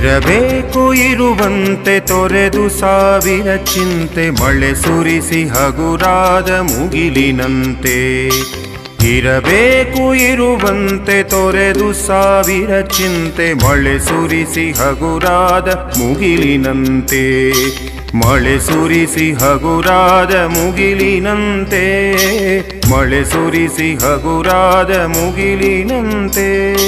ಇರಬೇಕು ಇರುವಂತೆ ತೊರೆದು ಸಾವಿರ ಚಿಂತೆ ಮಳೆ ಸುರಿಸಿ ಹಗುರಾದ ಮುಗಿಲಿನಂತೆ ಇರಬೇಕು ಇರುವಂತೆ ತೊರೆದು ಸಾವಿರ ಚಿಂತೆ ಮಳೆ ಸುರಿಸಿ ಹಗುರಾದ ಮುಗಿಲಿನಂತೆ ಮಳೆ ಸುರಿಸಿ ಹಗುರಾದ ಮುಗಿಲಿನಂತೆ ಮಳೆ ಸುರಿಸಿ ಹಗುರಾದ ಮುಗಿಲಿನಂತೆ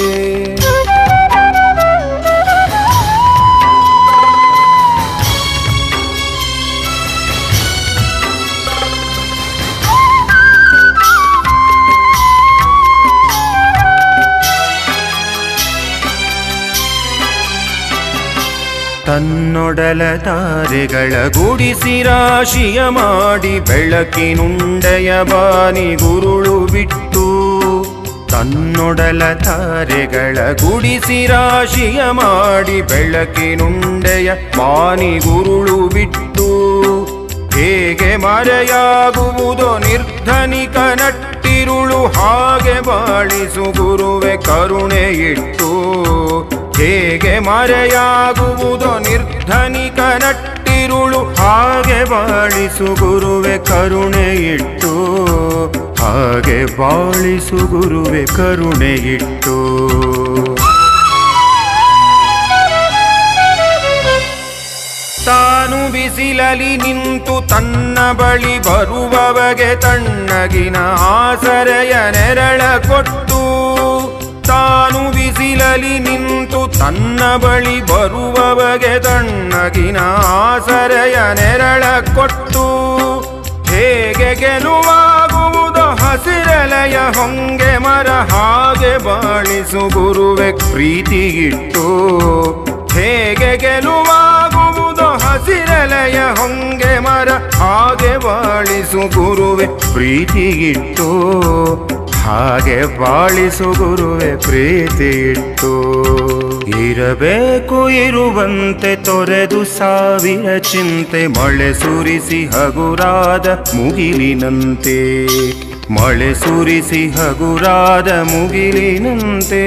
ತನ್ನೊಡಲ ತಾರೆಗಳ ಗುಡಿಸಿ ರಾಶಿಯ ಮಾಡಿ ಬೆಳಕಿನುಂಡೆಯ ಬಾನಿ ಗುರುಳು ಬಿಟ್ಟು ತನ್ನೊಡಲ ತಾರೆಗಳ ಗುಡಿಸಿ ರಾಶಿಯ ಮಾಡಿ ಬೆಳಕಿನುಂಡೆಯ ಬಾನಿ ಗುರುಳು ಬಿಟ್ಟು ಹೇಗೆ ಮರೆಯಾಗುವುದೋ ನಿರ್ಧನಿಕ ನಟ್ಟಿರುಳು ಹಾಗೆ ಬಾಳಿಸು ಗುರುವೆ ಕರುಣೆ ಇಟ್ಟು ಹೇಗೆ ಮರೆಯಾಗುವುದೋ ನಿರ್ಧನಿಕ ನಟ್ಟಿರುಳು ಹಾಗೆ ಬಾಳಿಸು ಗುರುವೆ ಕರುಣೆ ಇಟ್ಟು ಹಾಗೆ ಬಾಳಿಸು ಗುರುವೆ ಕರುಣೆ ಇಟ್ಟು ತಾನು ಬಿಸಿಲಲಿ ನಿಂತು ತನ್ನ ಬಳಿ ಬರುವವಗೆ ತಣ್ಣಗಿನ ಆಸರೆಯ ನೆರಳ ಕೊಟ್ಟು ತಾನು ಬಿಸಿಲಲಿ ನಿಂತು ತನ್ನ ಬಳಿ ಬರುವವಗೆ ತಣ್ಣಗಿನ ಆಸರೆಯ ನೆರಳ ಕೊಟ್ಟು ಹೇಗೆ ಗೆಲುವಾಗುವುದು ಹಸಿರೆಲೆಯ ಹೊಂಗೆ ಮರ ಹಾಗೆ ಬಾಳಿಸು ಗುರುವೆ ಪ್ರೀತಿ ಇಟ್ಟು ಹೇಗೆ ಗೆಲುವಾಗುವುದು ಹಸಿರೆಲೆಯ ಹೊಂಗೆ ಮರ ಹಾಗೆ ಬಾಳಿಸು ಗುರುವೆ ಪ್ರೀತಿ ಇಟ್ಟು ಹಾಗೆ ಬಾಳಿಸು ಗುರುವೆ ಪ್ರೀತಿ ಇಟ್ಟು ಇರಬೇಕು ಇರುವಂತೆ ತೊರೆದು ಸಾವಿರ ಚಿಂತೆ ಮಳೆ ಸುರಿಸಿ ಹಗುರಾದ ಮುಗಿಲಿನಂತೆ ಮಳೆ ಸುರಿಸಿ ಹಗುರಾದ ಮುಗಿಲಿನಂತೆ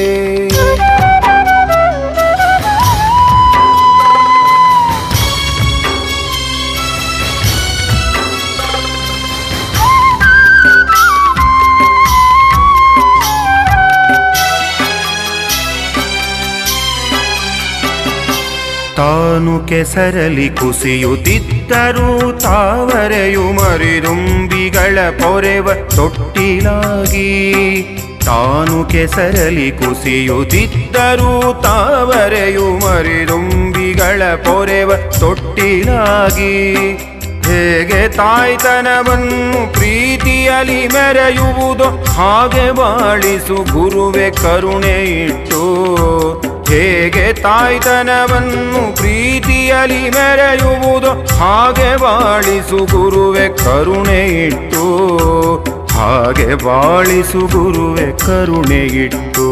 ತಾನು ಕೆಸರಲಿ ಕುಸಿಯುತ್ತಿದ್ದರೂ ತಾವರೆಯು ಮರಿದುಂಬಿಗಳ ಪೊರೆವ ತೊಟ್ಟಿಲಾಗಿ ತಾನು ಕೆಸರಲಿ ಕುಸಿಯುತ್ತಿದ್ದರೂ ತಾವರೆಯು ಮರಿದುಂಬಿಗಳ ಪೊರೆವ ತೊಟ್ಟಿಲಾಗಿ ಹೇಗೆ ತಾಯ್ತನವನ್ನು ಪ್ರೀತಿಯಲಿ ಮೆರೆಯುವುದೋ ಹಾಗೆ ಬಾಳಿಸು ಗುರುವೆ ಕರುಣೆ ಇಟ್ಟು ಹೇಗೆ ತಾಯ್ತನವನ್ನು ಪ್ರೀತಿಯಲಿ ಮೆರೆಯುವುದು ಹಾಗೆ ಬಾಳಿಸು ಗುರುವೆ ಕರುಣೆ ಇಟ್ಟು ಹಾಗೆ ಬಾಳಿಸು ಗುರುವೆ ಕರುಣೆ ಇಟ್ಟು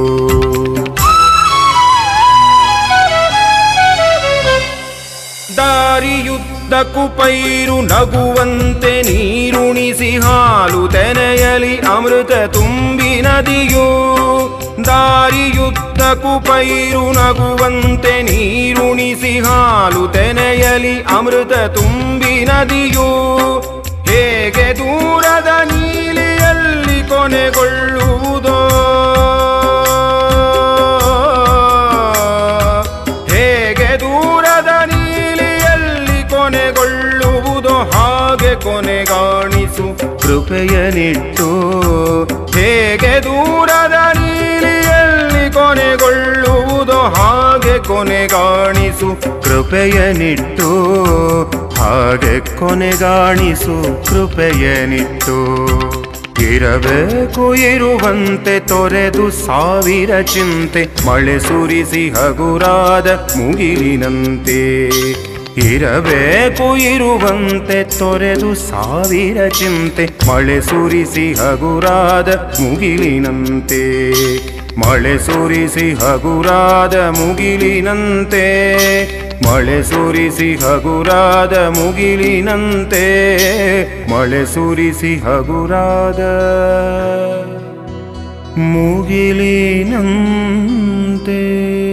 ದಾರಿಯುದ್ದಕ್ಕೂ ಪೈರು ನಗುವಂತೆ ನೀರುಣಿಸಿ ಹಾಲು ತೆನೆಯಲಿ ಅಮೃತ ತುಂಬಿ ನದಿಯು ದಾರಿಯುದ್ದಕ್ಕೂ ಪೈರು ನಗುವಂತೆ ನೀರುಣಿಸಿ ಹಾಲು ತೆನೆಯಲಿ ಅಮೃತ ತುಂಬಿ ನದಿಯು ಹೇಗೆ ದೂರದ ನೀಲಿಯಲ್ಲಿ ಕೊನೆಗೊಳ್ಳುವುದೋ ಹೇಗೆ ದೂರದ ನೀಲಿಯಲ್ಲಿ ಕೊನೆಗೊಳ್ಳುವುದೋ ಹಾಗೆ ಕೊನೆಗಾಣಿಸು ಕೃಪೆಯನಿಟ್ಟು ಹೇಗೆ ದೂರದ ನೀಲಿಯಲ್ಲಿ ಕೊನೆಗೊಳ್ಳುವುದೋ ಹಾಗೆ ಕೊನೆಗಾಣಿಸು ಕೃಪೆಯನಿಟ್ಟು ಹಾಗೆ ಕೊನೆಗಾಣಿಸು ಕೃಪೆಯನಿಟ್ಟು ಇರಬೇಕು ಇರುವಂತೆ ತೊರೆದು ಸಾವಿರ ಚಿಂತೆ ಮಳೆ ಸುರಿಸಿ ಹಗುರಾದ ಮುಗಿಲಿನಂತೆ ಇರಬೇಕು ಇರುವಂತೆ ತೊರೆದು ಸಾವಿರ ಚಿಂತೆ ಮಳೆ ಸುರಿಸಿ ಹಗುರಾದ ಮುಗಿಲಿನಂತೆ ಮಳೆ ಸುರಿಸಿ ಹಗುರಾದ ಮುಗಿಲಿನಂತೆ ಮಳೆ ಸುರಿಸಿ ಹಗುರಾದ ಮುಗಿಲಿನಂತೆ ಮಳೆ ಸುರಿಸಿ ಹಗುರಾದ ಮುಗಿಲಿನಂತೆ